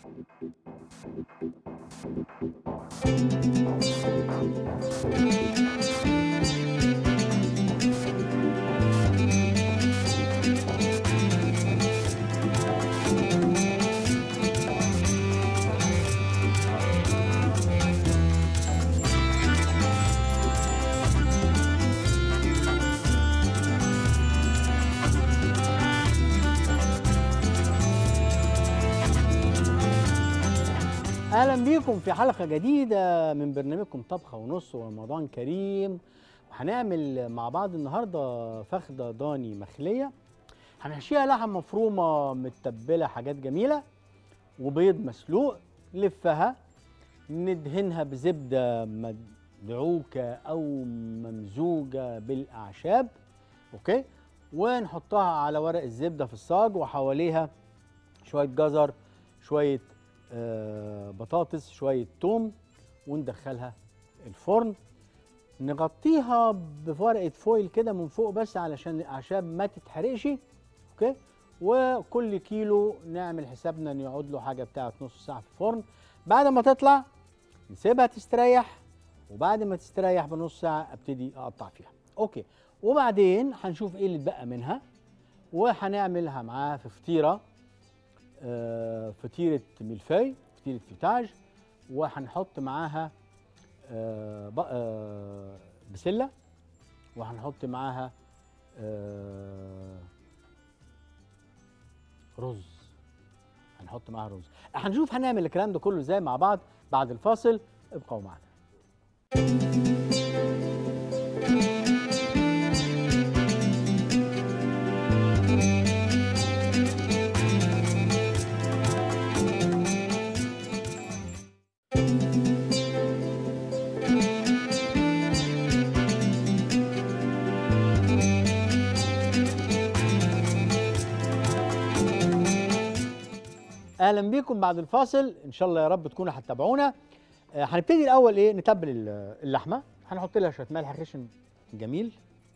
اهلا بيكم في حلقه جديده من برنامجكم طبخه ونص ورمضان كريم هنعمل مع بعض النهارده فخده ضاني مخليه هنحشيها لحم مفرومه متبله حاجات جميله وبيض مسلوق نلفها ندهنها بزبده مدعوكه او ممزوجه بالاعشاب اوكي ونحطها على ورق الزبده في الصاج وحواليها شويه جزر شويه آه، بطاطس شويه توم وندخلها الفرن نغطيها بورقه فويل كده من فوق بس علشان الاعشاب ما تتحرقش اوكي وكل كيلو نعمل حسابنا ان يقعد له حاجه بتاعه نص ساعه في الفرن بعد ما تطلع نسيبها تستريح وبعد ما تستريح بنص ساعه ابتدي اقطع فيها اوكي وبعدين هنشوف ايه اللي اتبقى منها وهنعملها معاها في فطيره آه، فطيره ملفاي فطيره فيتاج وهنحط معاها آه، ب- آه، بسله وهنحط معاها آه، رز هنحط معاها رز هنشوف هنعمل الكلام ده كله ازاي مع بعض بعد الفاصل ابقوا معنا اهلا بيكم بعد الفاصل ان شاء الله يا رب تكونوا هتتابعونا آه، هنبتدي الاول ايه نتبل ال- اللحمه هنحط لها شويه ملح خشن جميل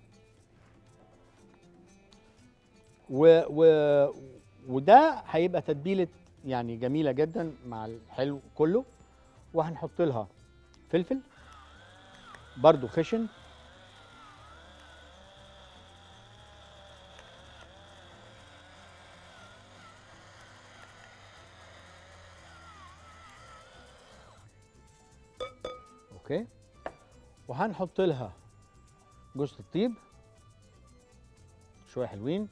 و و وده هيبقى تتبيله يعني جميله جدا مع الحلو كله وهنحط لها فلفل برضو خشن اوكي وهنحط لها جوز الطيب شويه حلوين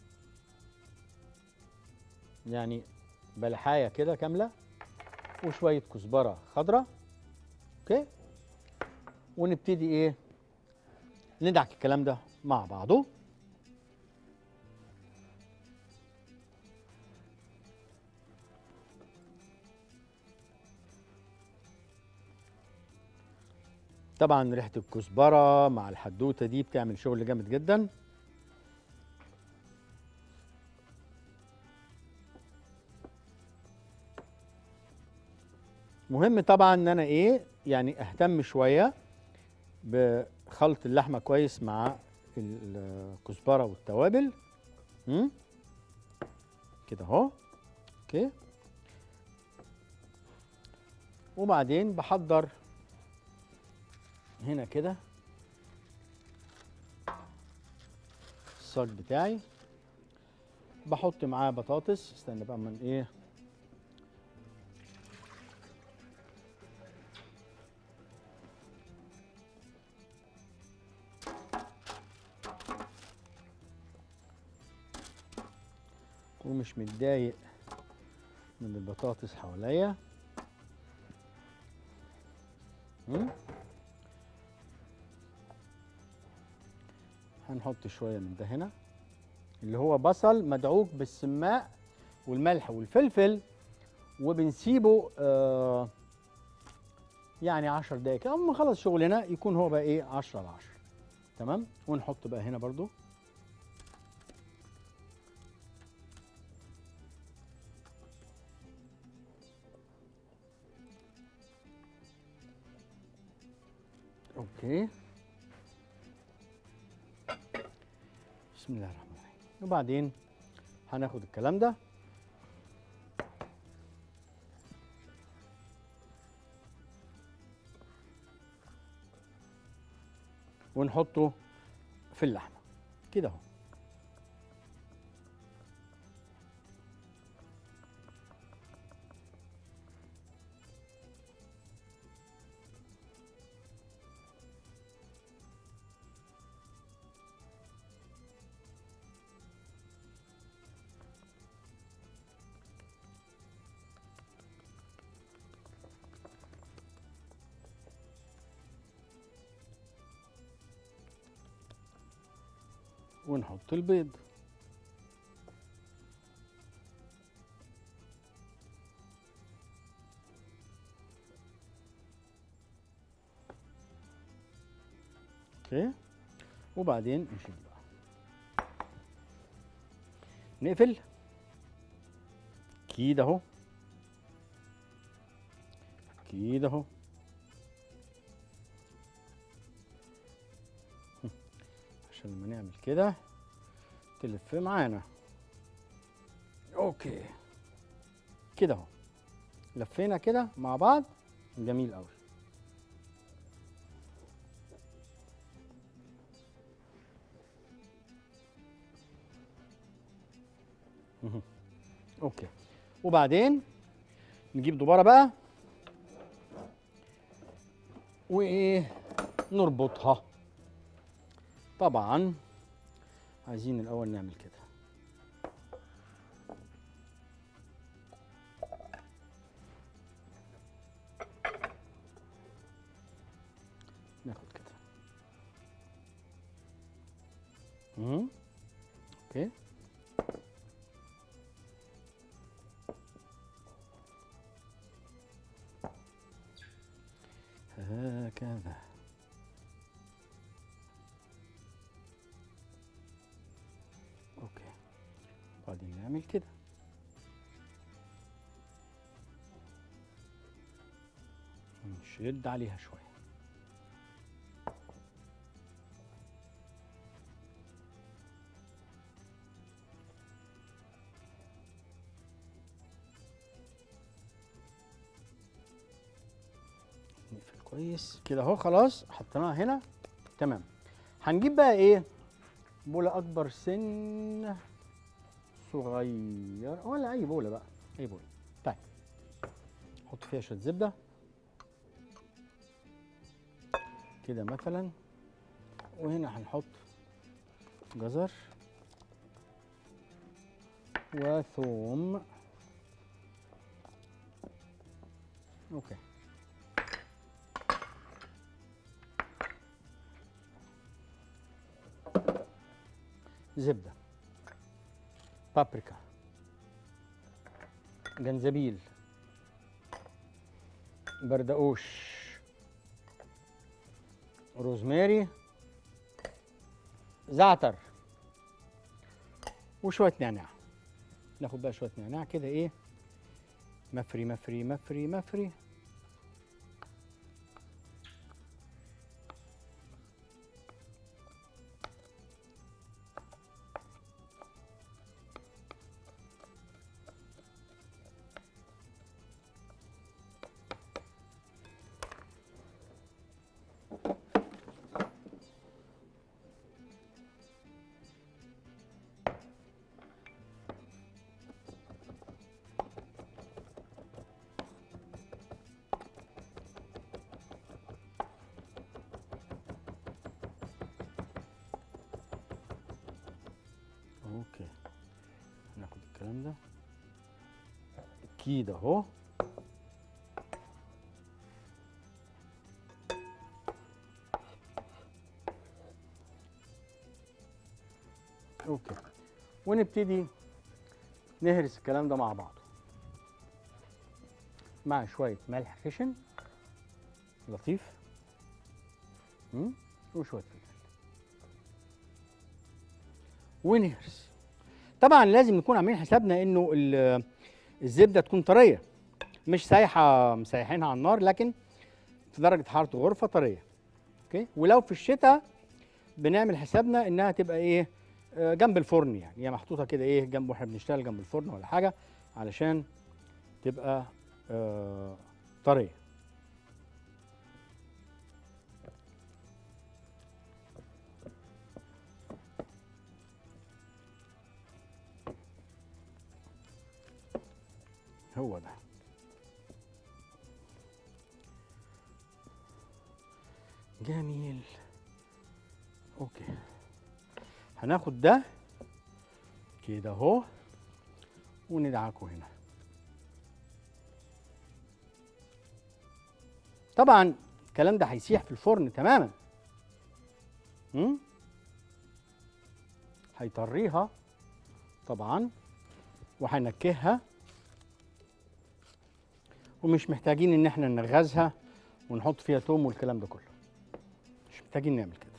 يعني بلحايه كده كامله وشويه كزبره خضراء اوكي ونبتدي ايه ندعك الكلام ده مع بعضه طبعا ريحه الكزبره مع الحدوته دي بتعمل شغل جامد جدا مهم طبعا ان انا ايه يعني اهتم شويه بخلط اللحمه كويس مع الكزبره والتوابل مم؟ كده اهو اوكي وبعدين بحضر هنا كده الصاج بتاعي بحط معاه بطاطس استنى بقى من ايه ومش متضايق من البطاطس حواليا مم؟ هنحط شويه من ده هنا اللي هو بصل مدعوك بالسماق والملح والفلفل وبنسيبه آه يعني 10 دقايق كده اما نخلص شغلنا يكون هو بقى ايه 10 على 10 تمام ونحط بقى هنا برضو اوكي بسم الله الرحمن الرحيم وبعدين هناخد الكلام ده ونحطه في اللحمه كده اهو ونحط البيض اوكي وبعدين نشيل بقى نقفل كده اهو كده اهو عشان لما نعمل كده تلف معانا اوكي كده اهو لفينا كده مع بعض جميل قوي مهم. اوكي وبعدين نجيب دبارة بقى وايه نربطها طبعا عايزين الاول نعمل كده ناخد كده مم. اوكي هكذا اوكي وبعدين نعمل كده نشد عليها شويه نقفل كويس كده اهو خلاص حطيناها هنا تمام هنجيب بقى ايه بوله اكبر سن صغير ولا اي بوله بقى اي بوله طيب نحط فيها شويه زبده كده مثلا وهنا هنحط جزر وثوم اوكي زبده بابريكا جنزبيل بردقوش روزماري زعتر وشويه نعناع ناخد بقى شويه نعناع كده ايه مفري مفري مفري مفري اوكي ناخد الكلام ده كده اهو اوكي ونبتدي نهرس الكلام ده مع بعضه مع شويه ملح خشن لطيف مم، وشويه فلفل ونهرس طبعا لازم نكون عاملين حسابنا انه ال- الزبده تكون طريه مش سايحه مسيحينها على النار لكن في درجه حراره غرفه طريه اوكي ولو في الشتاء بنعمل حسابنا انها تبقى ايه آه، جنب الفرن يعني هي محطوطه كده ايه جنب واحنا بنشتغل جنب الفرن ولا حاجه علشان تبقى آه طريه هو ده جميل اوكي هناخد ده كده اهو وندعكه هنا طبعا الكلام ده هيسيح في الفرن تماما امم هيطريها طبعا وهنكهها ومش محتاجين ان احنا نغزها ونحط فيها توم والكلام ده كله مش محتاجين نعمل كده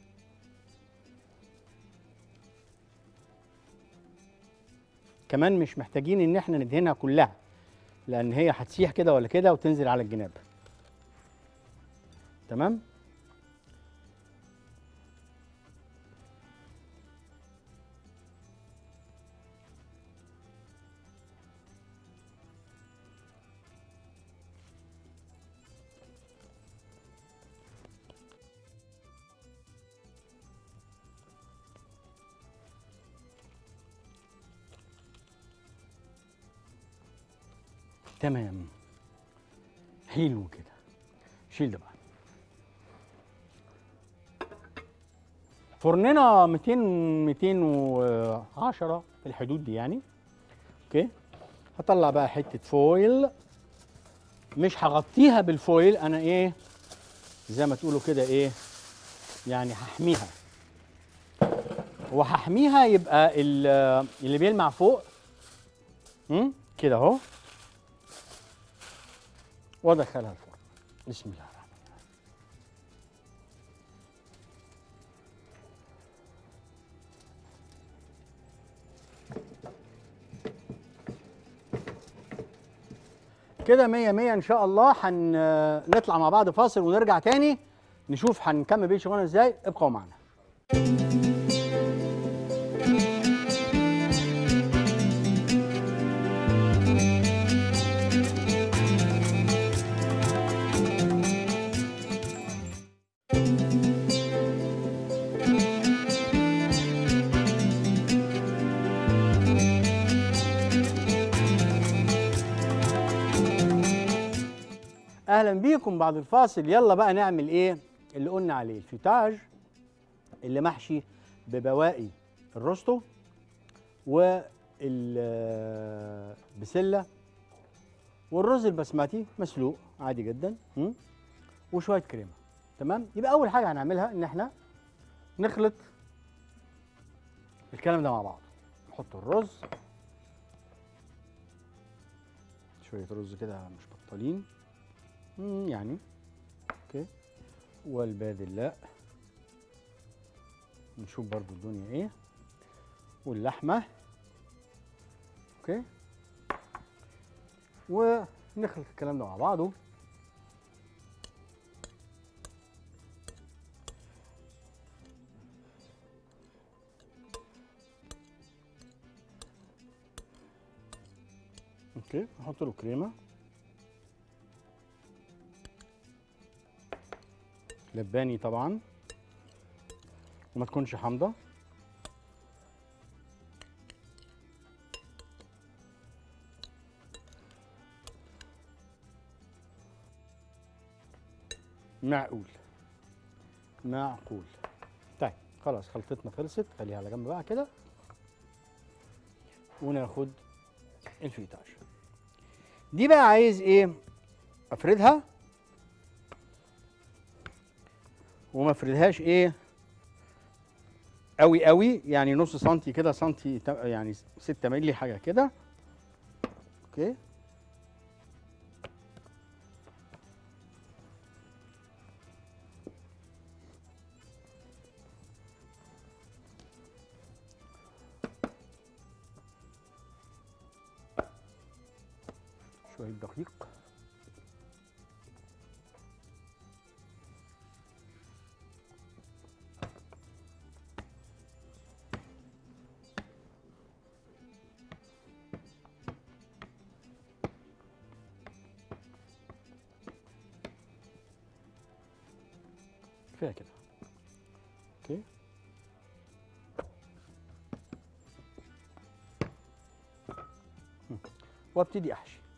كمان مش محتاجين ان احنا ندهنها كلها لان هي هتسيح كده ولا كده وتنزل على الجناب تمام تمام حلو كده شيل ده بقى فرننا 200 210 في الحدود دي يعني اوكي هطلع بقى حته فويل مش هغطيها بالفويل انا ايه زي ما تقولوا كده ايه يعني هحميها وهحميها يبقى ال- اللي بيلمع فوق مم، كده اهو وادخلها الفرن بسم الله الرحمن الرحيم كده مية مية ان شاء الله هنطلع مع بعض فاصل ونرجع تاني نشوف هنكمل بيه شغلنا ازاي ابقوا معنا اهلا بيكم بعد الفاصل يلا بقى نعمل ايه اللي قلنا عليه الفيتاج اللي محشي ببواقي الروستو والبسله والرز البسمتي مسلوق عادي جدا م? وشويه كريمه تمام يبقى اول حاجه هنعملها ان احنا نخلط الكلام ده مع بعض نحط الرز شويه رز كده مش بطالين مم، يعني اوكي والباذلاء نشوف برضو الدنيا ايه واللحمه اوكي ونخلط الكلام ده مع بعضه اوكي نحط له كريمه لباني طبعا وما تكونش حامضه معقول معقول طيب خلاص خلطتنا خلصت خليها على جنب بقى كده وناخد الفيتاج دي بقى عايز ايه افردها وما افردهاش ايه قوي قوي يعني نص سنتي كده سنتي تا- يعني 6 مللي حاجه كده اوكي شويه دقيق كفايه كده اوكي هم. وابتدي احشي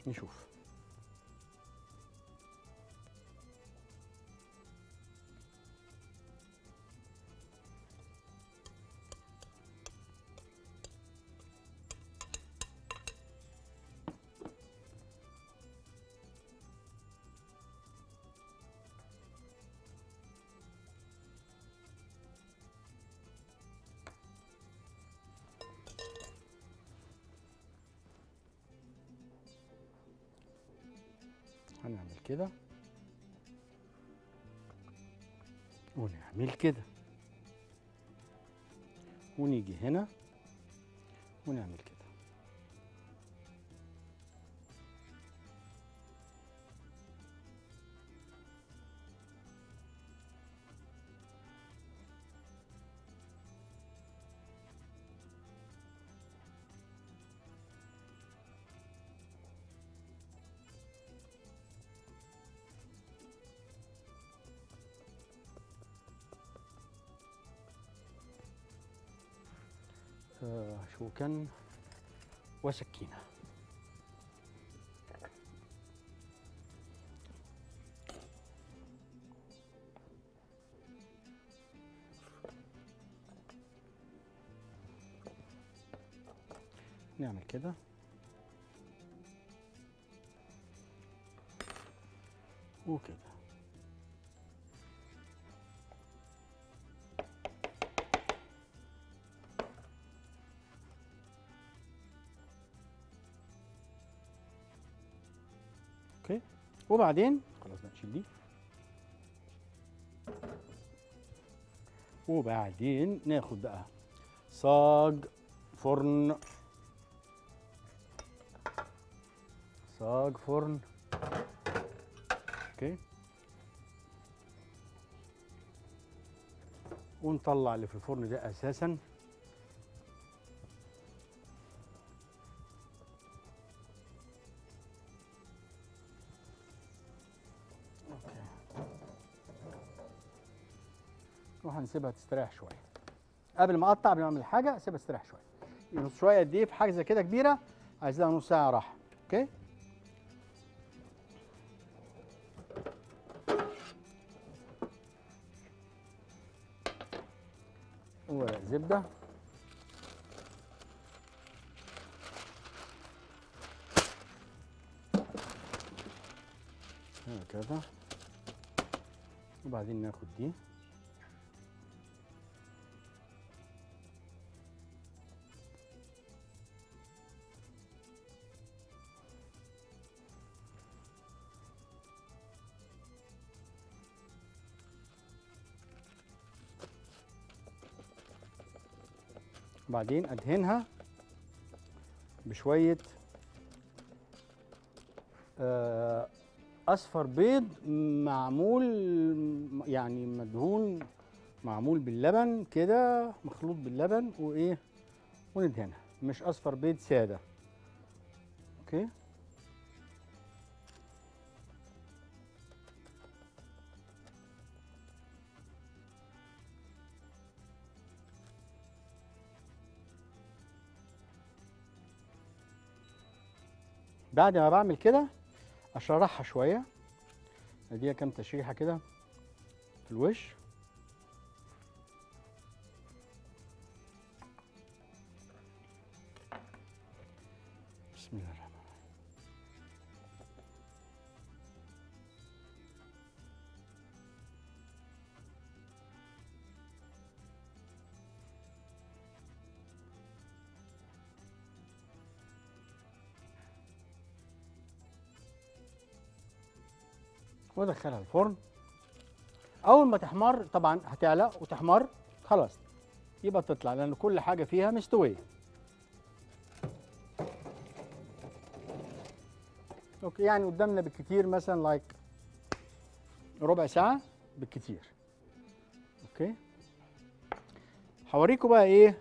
نشوف هنعمل كده ونعمل كده ونيجي هنا ونعمل كده آه شوكا وسكينة نعمل كده وكده اوكي وبعدين خلاص بقى نشيل دي وبعدين ناخد بقى صاج فرن صاج فرن اوكي ونطلع اللي في الفرن ده اساسا اوكي وهنسيبها تستريح شويه قبل ما اقطع قبل ما اعمل حاجه اسيبها تستريح شويه نص شويه قد ايه في حاجه زي كده كبيره عايز لها نص ساعه راحه اوكي ورق زبده هكذا وبعدين ناخد دي وبعدين ادهنها بشويه آه، اصفر بيض معمول يعني مدهون معمول باللبن كده مخلوط باللبن وايه وندهنها مش اصفر بيض ساده اوكي بعد ما بعمل كده اشرحها شويه اديها كام تشريحه كده في الوش بسم الله الرحمن الرحيم وادخلها الفرن اول ما تحمر طبعا هتعلى وتحمر خلاص يبقى تطلع لان كل حاجه فيها مستويه اوكي يعني قدامنا بالكتير مثلا لايك ربع ساعه بالكتير اوكي هوريكم بقى ايه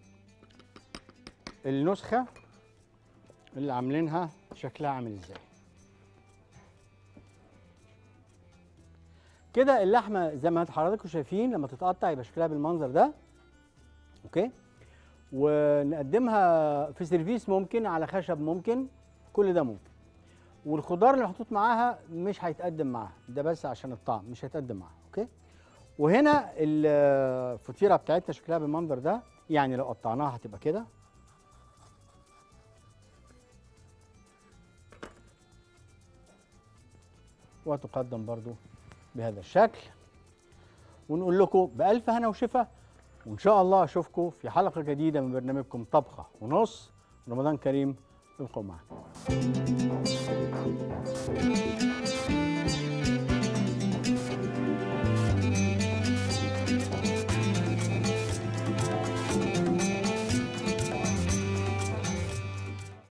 النسخه اللي عاملينها شكلها عامل ازاي كده اللحمه زي ما حضراتكم شايفين لما تتقطع يبقى شكلها بالمنظر ده اوكي ونقدمها في سيرفيس ممكن على خشب ممكن كل ده ممكن والخضار اللي محطوط معاها مش هيتقدم معاها ده بس عشان الطعم مش هيتقدم معاها اوكي وهنا الفطيره بتاعتنا شكلها بالمنظر ده يعني لو قطعناها هتبقى كده وتقدم برضو بهذا الشكل ونقول لكم بألف هنا وشفا وإن شاء الله أشوفكم في حلقة جديدة من برنامجكم طبخة ونص رمضان كريم ابقوا معنا